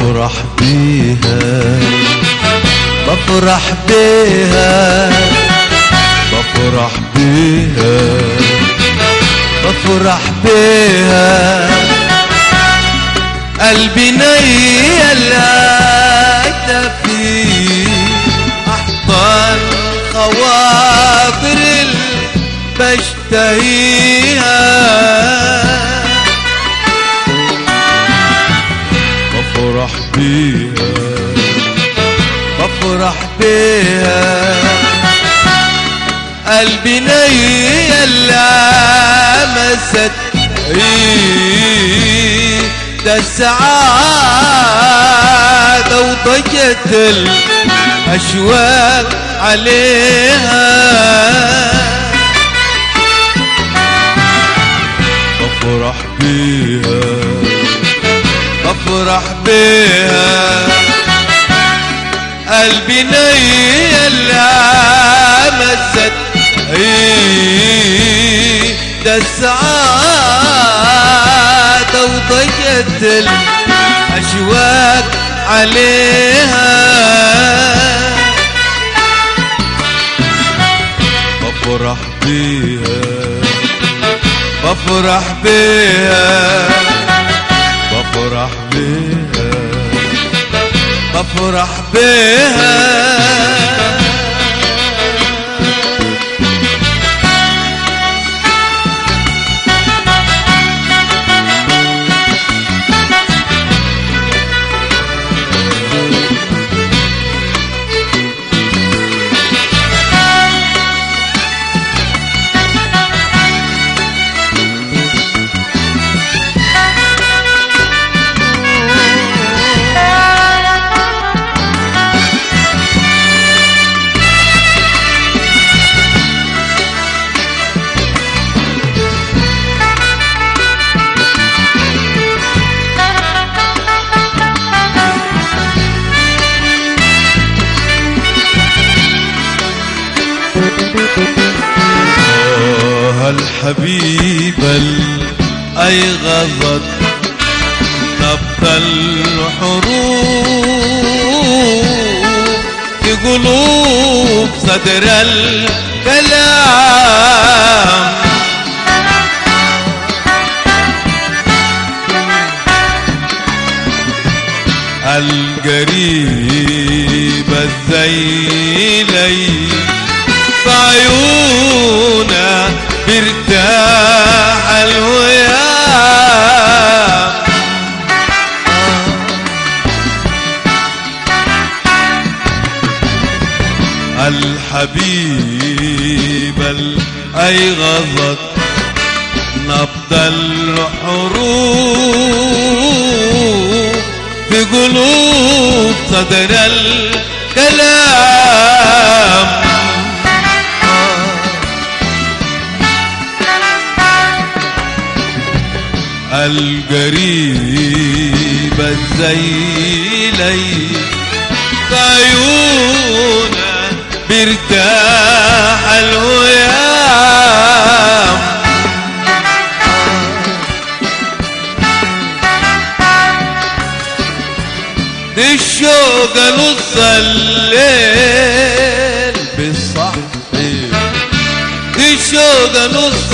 بفرح بيها بفرح بيها بفرح بيها بفرح بيها قلبي نيل في أحضان خواطر اللي بشتهيها بفرح بيها بفرح بيها قلبي نيل لمست ده السعادة وضجت الأشواق عليها بفرح بيها بفرح بيها قلبي نيل لمست ده السعادة وضجت الأشواق عليها بفرح بيها بفرح بيها بفرح بيها بفرح بيها آه الحبيب الأيغظت نبض الحروب في قلوب صدر الكلام القريب الزيلي بعيونا بيرتاح الويام الحبيب الأيغظت نبض الحروب في قلوب صدر الكلام القريب الزيلي عيونا بيرتاح الويام دي الشوق نص الليل بالصحي دي الشوق نص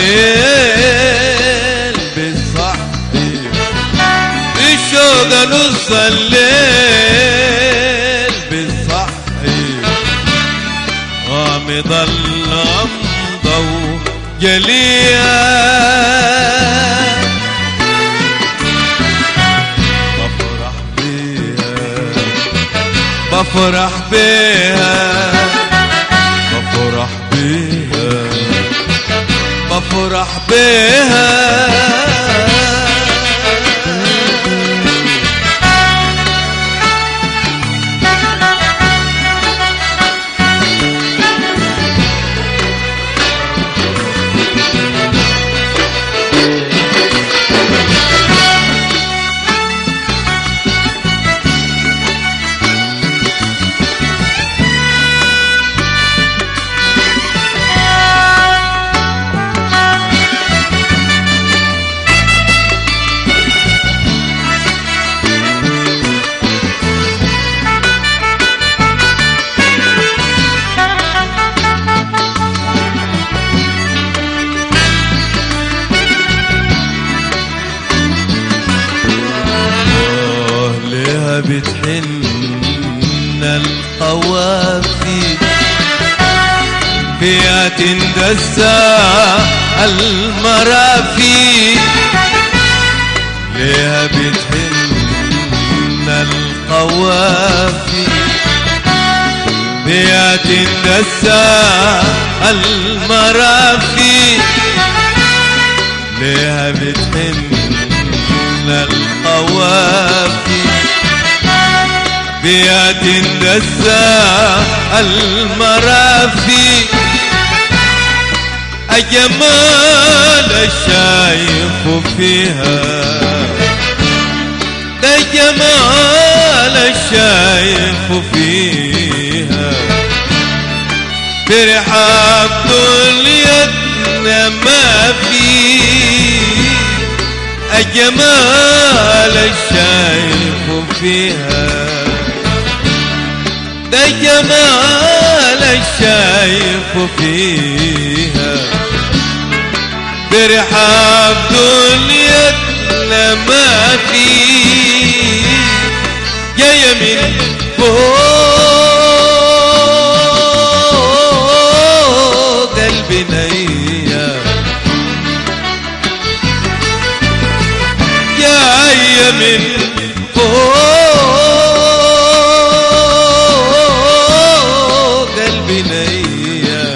الليل بالصحي دي الشوق نص الليل بالصحي غامض الغمضة وجليها بفرح بيها بفرح بيها بفرح بيها بفرح بيها فيها تندسى المرافي ليها بتهن القوافي فيها تندسى المرافي ليها بتهن القوافي بيا تندسى المرافي أجمال الشايف فيها ده جمال الشايف فيها برحاب دنيتنا ما في أجمال الشايف فيها ده جمال الشايف فيها برحاب دنيتنا ما في جاية من فوق البنيه جاية من فوق البنية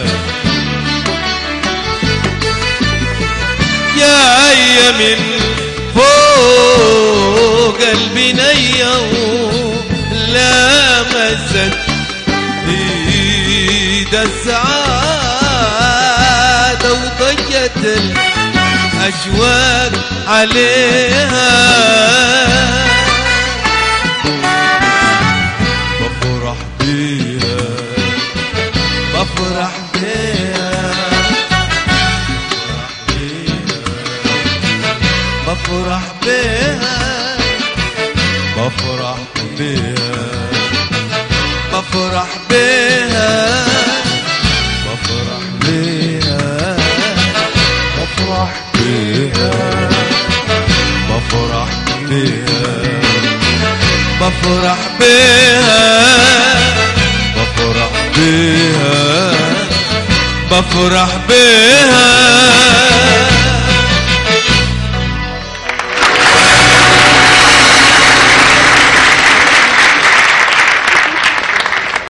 جاية من فوق البنية لامست ايد السعادة وضجت الأشواق عليها بفرح بيها بفرح بيها بفرح بيها بفرح بيها بفرح بيها بفرح بيها بفرح بيها بفرح بيها بفرح بيها بفرح بيها بفرح بيها